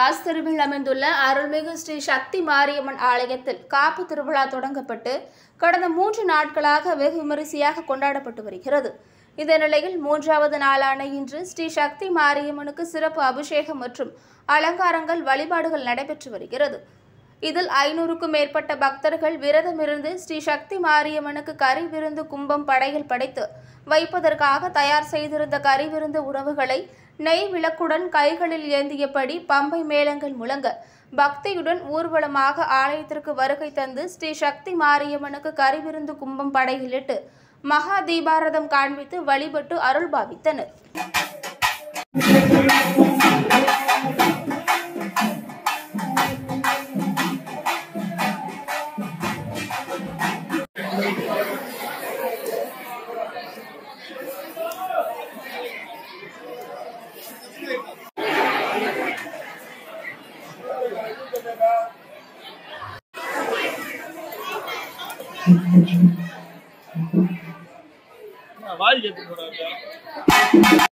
பிராஸ் தெருவில் அமைந்துள்ள அருள்மிகு ஸ்ரீ சக்தி மாரியம்மன் ஆலயத்தில் காப்பு திருவிழா தொடங்கப்பட்டு கடந்த மூன்று நாட்களாக வெகு விமரிசையாக கொண்டாடப்பட்டு வருகிறது இந்த நிலையில் மூன்றாவது நாளான இன்று ஸ்ரீ சக்தி மாரியம்மனுக்கு சிறப்பு அபிஷேகம் மற்றும் அலங்காரங்கள் வழிபாடுகள் நடைபெற்று வருகிறது இதில் ஐநூறுக்கும் மேற்பட்ட பக்தர்கள் விரதமிருந்து ஸ்ரீ சக்தி மாரியம்மனுக்கு கறி விருந்து கும்பம் படையில் படைத்து வைப்பதற்காக தயார் செய்திருந்த கறி விருந்து உணவுகளை நெய் விளக்குடன் கைகளில் ஏந்தியபடி பம்பை மேளங்கள் முழங்க பக்தியுடன் ஊர்வலமாக ஆலயத்திற்கு வருகை தந்து ஸ்ரீ சக்தி மாரியம்மனுக்கு கறி விருந்து கும்பம் படையிலிட்டு மகா தீபாரதம் காண்பித்து வழிபட்டு அருள் பாவித்தனர் வாய் கேட்டு போறாங்க